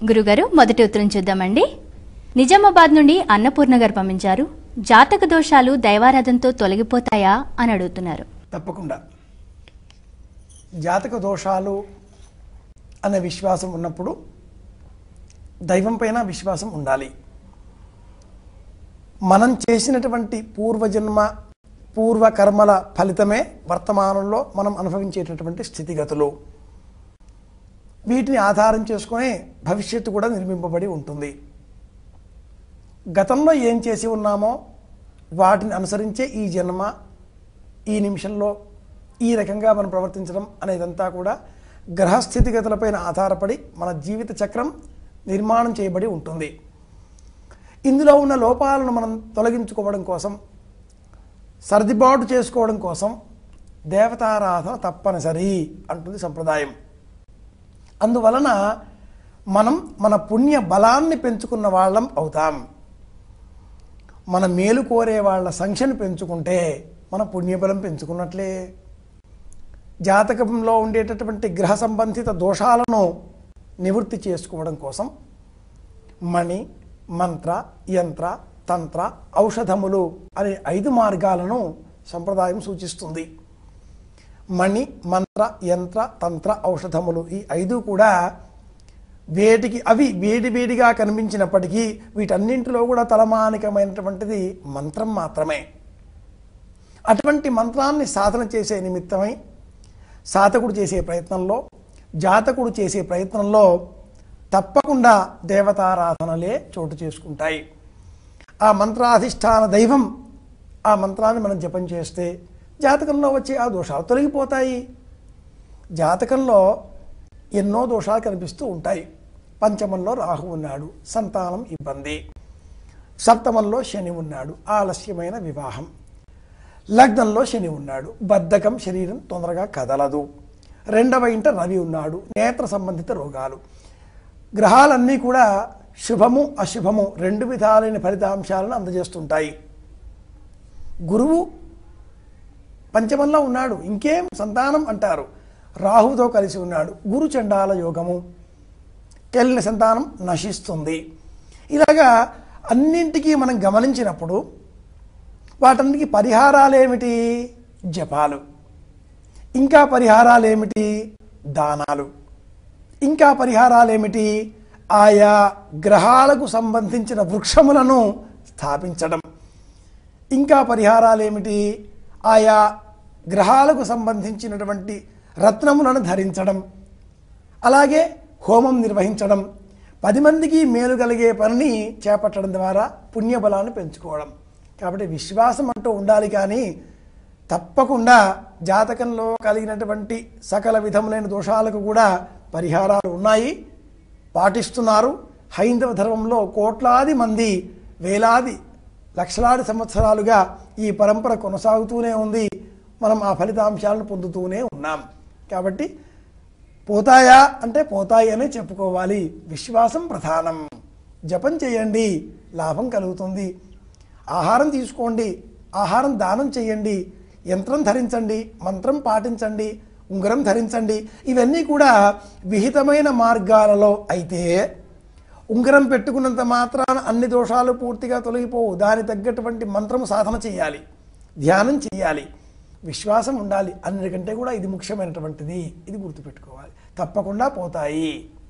గురుగారు మొదటి ఉత్తరం చూద్దామండి నిజామాబాద్ నుండి అన్నపూర్ణ గారు పంపించారు జాతక దోషాలు దైవారాధనతో తొలగిపోతాయా అని అడుగుతున్నారు తప్పకుండా జాతక దోషాలు అనే విశ్వాసం ఉన్నప్పుడు దైవం పైన విశ్వాసం ఉండాలి మనం చేసినటువంటి పూర్వజన్మ పూర్వకర్మల ఫలితమే వర్తమానంలో మనం అనుభవించేటటువంటి స్థితిగతులు వీటిని ఆధారం చేసుకునే భవిష్యత్తు కూడా నిర్మింపబడి ఉంటుంది గతంలో ఏం చేసి ఉన్నామో వాటిని అనుసరించే ఈ జన్మ ఈ నిమిషంలో ఈ రకంగా మనం ప్రవర్తించడం అనేదంతా కూడా గ్రహస్థితిగతులపైన ఆధారపడి మన జీవిత చక్రం నిర్మాణం చేయబడి ఉంటుంది ఇందులో ఉన్న లోపాలను మనం తొలగించుకోవడం కోసం సర్దిబాటు చేసుకోవడం కోసం దేవతారాధన తప్పనిసరి అంటుంది సంప్రదాయం అందువలన మనం మన పుణ్య బలాన్ని పెంచుకున్న వాళ్ళం అవుతాం మన మేలు కోరే వాళ్ళ సంఖ్యను పెంచుకుంటే మన పుణ్యబలం పెంచుకున్నట్లే జాతకంలో ఉండేటటువంటి గ్రహ సంబంధిత దోషాలను నివృత్తి చేసుకోవడం కోసం మణి మంత్ర యంత్ర తంత్ర ఔషధములు అనే ఐదు మార్గాలను సంప్రదాయం సూచిస్తుంది మణి మంత్ర యంత్ర తంత్ర ఔషధములు ఈ ఐదు కూడా వేటికి అవి వేడి వేడిగా కనిపించినప్పటికీ వీటన్నింటిలో కూడా తలమానికమైనటువంటిది మంత్రం మాత్రమే అటువంటి మంత్రాన్ని సాధన చేసే నిమిత్తమై సాధకుడు చేసే ప్రయత్నంలో జాతకుడు చేసే ప్రయత్నంలో తప్పకుండా దేవతారాధనలే చోటు చేసుకుంటాయి ఆ మంత్రాధిష్టాన దైవం ఆ మంత్రాన్ని మనం జపం చేస్తే జాతకంలో వచ్చే ఆ దోషాలు తొలగిపోతాయి జాతకంలో ఎన్నో దోషాలు కనిపిస్తూ ఉంటాయి పంచమంలో రాహు ఉన్నాడు సంతానం ఇబ్బంది సప్తమంలో శని ఉన్నాడు ఆలస్యమైన వివాహం లగ్నంలో శని ఉన్నాడు బద్ధకం శరీరం తొందరగా కదలదు రెండవ ఇంట రవి ఉన్నాడు నేత్ర సంబంధిత రోగాలు గ్రహాలన్నీ కూడా శుభము అశుభము రెండు విధాలైన ఫలితాంశాలను అందజేస్తుంటాయి గురువు పంచమంలో ఉన్నాడు ఇంకేం సంతానం అంటారు రాహుతో కలిసి ఉన్నాడు గురు చండాల యోగము కెళ్ళిన సంతానం నశిస్తుంది ఇలాగా అన్నింటికీ మనం గమనించినప్పుడు వాటన్నిటికీ పరిహారాలు ఏమిటి జపాలు ఇంకా పరిహారాలు ఏమిటి దానాలు ఇంకా పరిహారాలు ఏమిటి ఆయా గ్రహాలకు సంబంధించిన వృక్షములను స్థాపించడం ఇంకా పరిహారాలు ఏమిటి ఆయా గ్రహాలకు సంబంధించినటువంటి రత్నములను ధరించడం అలాగే హోమం నిర్వహించడం పది మందికి మేలు కలిగే పనిని చేపట్టడం ద్వారా పుణ్యబలాన్ని పెంచుకోవడం కాబట్టి విశ్వాసం అంటూ ఉండాలి కానీ తప్పకుండా జాతకంలో కలిగినటువంటి సకల విధములైన దోషాలకు కూడా పరిహారాలు ఉన్నాయి పాటిస్తున్నారు హైందవ ధర్మంలో కోట్లాది మంది వేలాది లక్షలాది సంవత్సరాలుగా ఈ పరంపర కొనసాగుతూనే ఉంది మనం ఆ ఫలితాంశాలను పొందుతూనే ఉన్నాం కాబట్టి పోతాయా అంటే పోతాయి అనే చెప్పుకోవాలి విశ్వాసం ప్రధానం జపం చేయండి లాభం కలుగుతుంది ఆహారం తీసుకోండి ఆహారం దానం చేయండి యంత్రం ధరించండి మంత్రం పాటించండి ఉంగరం ధరించండి ఇవన్నీ కూడా విహితమైన మార్గాలలో అయితే ఉంగరం పెట్టుకున్నంత మాత్రాన అన్ని దోషాలు పూర్తిగా తొలగిపోవు దాని తగ్గటువంటి మంత్రము సాధన చేయాలి ధ్యానం చేయాలి విశ్వాసం ఉండాలి అన్నిటికంటే కూడా ఇది ముఖ్యమైనటువంటిది ఇది గుర్తుపెట్టుకోవాలి తప్పకుండా పోతాయి